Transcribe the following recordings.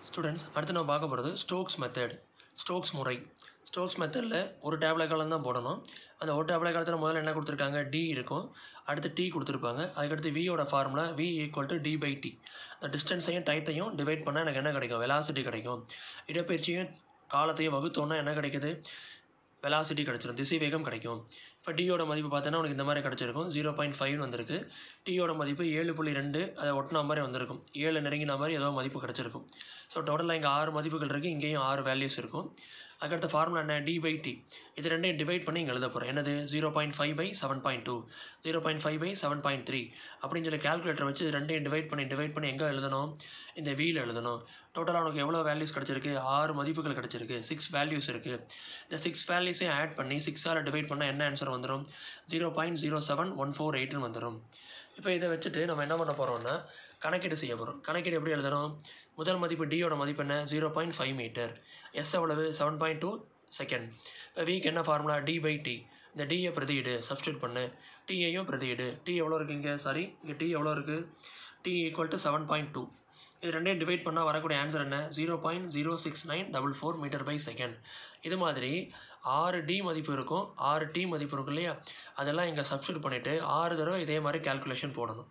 students அடுத்து நம்ம பார்க்க போகிறது ஸ்டோக்ஸ் மெத்தட் ஸ்டோக்ஸ் முறை ஸ்டோக்ஸ் மெத்தடில் ஒரு டேப்லெட் காலம் தான் போடணும் அந்த ஒரு டேப்லெட் காலத்தில் முதல்ல என்ன கொடுத்துருக்காங்க டி இருக்கும் அடுத்து டி கொடுத்துருப்பாங்க அதுக்கடுத்து வியோட formula v equal to d by t அந்த டிஸ்டன்ஸையும் டைத்தையும் டிவைட் பண்ணால் எனக்கு என்ன கிடைக்கும் வெலாசிட்டி கிடைக்கும் இடப்பெயர்ச்சியும் காலத்தையும் வகுத்தோன்னா என்ன கிடைக்குது வெலாசிட்டி கிடச்சிரும் திசைவேகம் கிடைக்கும் இப்போ டியோட மதிப்பு பார்த்தோன்னா உனக்கு இந்த மாதிரி கிடச்சிருக்கும் ஜீரோ பாயிண்ட் ஃபைவ்னு வந்திருக்கு டியோட மதிப்பு ஏழு புள்ளி ரெண்டு அதை ஒட்டின மாதிரி வந்திருக்கும் ஏழு நெருங்கின மாதிரி ஏதோ மதிப்பு கிடச்சிருக்கும் ஸோ டோட்டலாக இங்கே ஆறு மதிப்புகள் இருக்குது இங்கேயும் ஆறு வேல்யூஸ் இருக்கும் அதுக்கடுத்த ஃபார்முலா என்ன டி பை டி இது ரெண்டையும் டிவைட் பண்ணி இங்கே எழுத போகிறோம் என்னது zero point five by seven point two zero point five by seven point three அப்படின்னு சொல்லி கேல்குலேட்டர் வச்சு இது ரெண்டையும் டிவைட் பண்ணி டிவைட் பண்ணி எங்கே எழுதணும் இந்த வீல் எழுதணும் டோட்டலாக உனக்கு எவ்வளோ வேல்யூஸ் கிடச்சிருக்கு ஆறு மதிப்புகள் கிடச்சிருக்கு சிக்ஸ் வேல்யூஸ் இருக்குது இந்த சிக்ஸ் வேல்யூஸையும் ஆட் பண்ணி சிக்ஸால் டிவைட் பண்ணால் என்ன ஆன்சர் வந்துடும் zero point zero seven one four எயிட்னு வந்துடும் இப்போ இதை வச்சுட்டு நம்ம என்ன பண்ண போகிறோம்னா கணக்கீடு செய்ய போகிறோம் கணக்கீடு எப்படி எழுதணும் முதல் மதிப்பு டியோட மதிப்பு என்ன zero point five metre s எவ்வளவு செவன் பாயிண்ட் டூ செகண்ட் இப்போ வீக் என்ன ஃபார்முலா டி பை டி இந்த டியை பிரதியிடு சப்ஸ்டியூட் பண்ணு டியையும் பிரதியிடு டி எவ்வளோ இருக்குது இங்கே சாரி இங்கே டி எவ்வளோ இருக்குது t equal to seven point two இது ரெண்டையும் டிவைட் பண்ணால் வரக்கூடிய ஆன்சர் என்ன zero point zero six nine double four metre by second இது மாதிரி ஆறு டி மதிப்பு இருக்கும் ஆறு டி மதிப்பு இருக்கும் இல்லையா அதெல்லாம் இங்கே சப்ஸ்டியூட் பண்ணிவிட்டு ஆறு தடவை இதே மாதிரி கேல்குலேஷன் போடணும்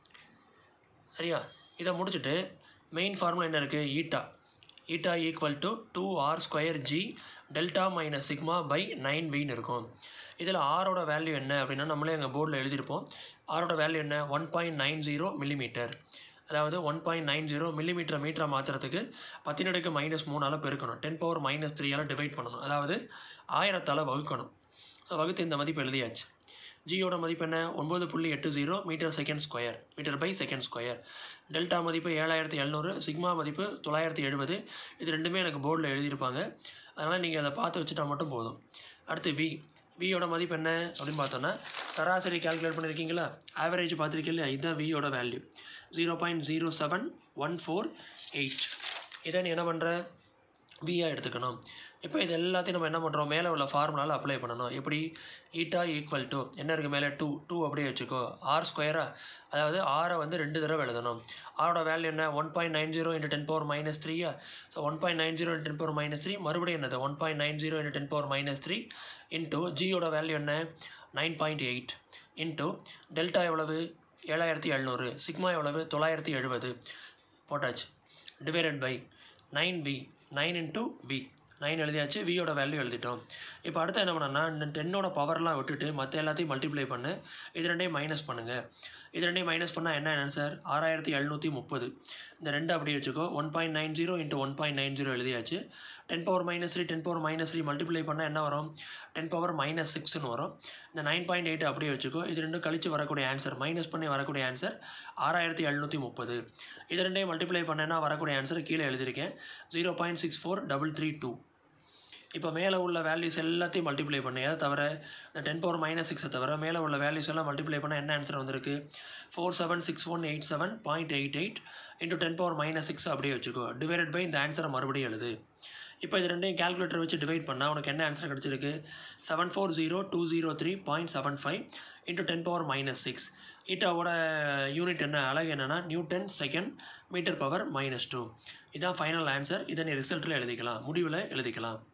சரியா இதை முடிச்சுட்டு மெயின் ஃபார்முலா என்ன இருக்குது eta eta equal to two r square g delta minus sigma by nine வின்னு இருக்கும் இதில் ஆரோட வேல்யூ என்ன அப்படின்னா நம்மளே எங்கள் போர்டில் எழுதியிருப்போம் ஆரோட வேல்யூ என்ன one point nine zero millimetre அதாவது one point nine zero millimetre மீட்டரை மாற்றுறதுக்கு பத்தினடுக்கு மைனஸ் மூணால் பெருக்கணும் டென் பவர் மைனஸ் த்ரீயால் டிவைட் பண்ணணும் அதாவது ஆயிரத்தால் வகுக்கணும் ஸோ வகுத்து இந்த மதிப்பு எழுதியாச்சு ஜியோட மதிப்பு என்ன ஒம்பது புள்ளி எட்டு zero metre second square metre by second square delta மதிப்பு ஏழாயிரத்தி எழுநூறு சிக்மா மதிப்பு தொள்ளாயிரத்தி எழுபது இது ரெண்டுமே எனக்கு போர்டில் எழுதியிருப்பாங்க அதனால் நீங்கள் அதை பார்த்து வச்சுட்டா மட்டும் போதும் அடுத்து வி வியோட மதிப்பு என்ன அப்படின்னு பார்த்தோன்னா சராசரி கால்குலேட் பண்ணியிருக்கீங்களா ஆவரேஜ் பார்த்துருக்கீங்களா இதுதான் வியோட value zero point zero seven one four eight இதை நீ என்ன பண்ணுற வியாக எடுத்துக்கணும் இப்போ இது எல்லாத்தையும் நம்ம என்ன பண்ணுறோம் மேலே உள்ள ஃபார்முலாவில் அப்ளை பண்ணணும் எப்படி ஈட்டா ஈக்குவல் டு என்ன இருக்குது மேலே டூ டூ அப்படியே வச்சுக்கோ ஆர் ஸ்கொயரா அதாவது ஆரை வந்து ரெண்டு தடவை எழுதணும் ஆரோட வேல்யூ என்ன one point nine zero into ten power minus த்ரீயா so one point nine zero into ten power minus three மறுபடியும் என்னது one point nine zero into ten power minus three into ஜியோட வேல்யூ என்ன nine point eight into delta எவ்வளவு ஏழாயிரத்தி எழுநூறு sigma எவ்வளவு தொள்ளாயிரத்தி எழுபது போட்டாச்சு divided by nine p nine into p nine எழுதியாச்சு வியோட வேல்யூ எழுதிட்டோம் இப்போ அடுத்து என்ன பண்ணோன்னா இந்த டென்னோட பவர்லாம் விட்டுட்டு மற்ற எல்லாத்தையும் மல்டிப்ளை பண்ணு இது ரெண்டையும் மைனஸ் பண்ணுங்கள் இது ரெண்டையும் மைனஸ் பண்ணால் என்ன ஆன்சர் ஆறாயிரத்தி எழுநூற்றி முப்பது இந்த ரெண்டு அப்படியே வச்சுக்கோ one point nine zero into one point nine zero எழுதியாச்சு ten power minus three ten power minus three multiply பண்ணால் என்ன வரும் டென் பவர் மைனஸ் சிக்ஸ்னு வரும் இந்த நைன் பாயிண்ட் எயிட் அப்படியே வச்சுக்கோ இது ரெண்டும் கழிச்சு வரக்கூடிய ஆன்சர் மைனஸ் பண்ணி வரக்கூடிய ஆன்சர் ஆறாயிரத்தி எழுநூற்றி முப்பது இது ரெண்டையும் மல்டிப்ளை பண்ணேன்னா வரக்கூடிய ஆன்சர் கீழே எழுதியிருக்கேன் zero point six four double three two இப்போ மேலே உள்ள வேல்யூஸ் எல்லாத்தையும் மல்டிப்ளை பண்ணி அதை தவிர இந்த டென் பவர் மைனஸ் சிக்ஸை தவிர மேலே உள்ள வேல்யூஸ் எல்லாம் மல்டிப்ளை பண்ணால் என்ன ஆன்சர் வந்திருக்கு four seven six one eight seven point eight eight into ten power minus six அப்படியே வச்சுக்கோ டிவைடட் பை இந்த ஆன்சரை மறுபடியும் எழுது இப்போ இது ரெண்டையும் கேல்குலேட்டர் வச்சு டிவைட் பண்ணால் உனக்கு என்ன ஆன்சர் கிடச்சிருக்கு seven four zero two zero three point seven five into ten power minus six ஈட்டாவோட யூனிட் என்ன அழகு என்னென்னா Newton second metre power minus two இதான் ஃபைனல் ஆன்சர் இதை நீ ரிசல்ட்டில் எழுதிக்கலாம் முடிவில் எழுதிக்கலாம்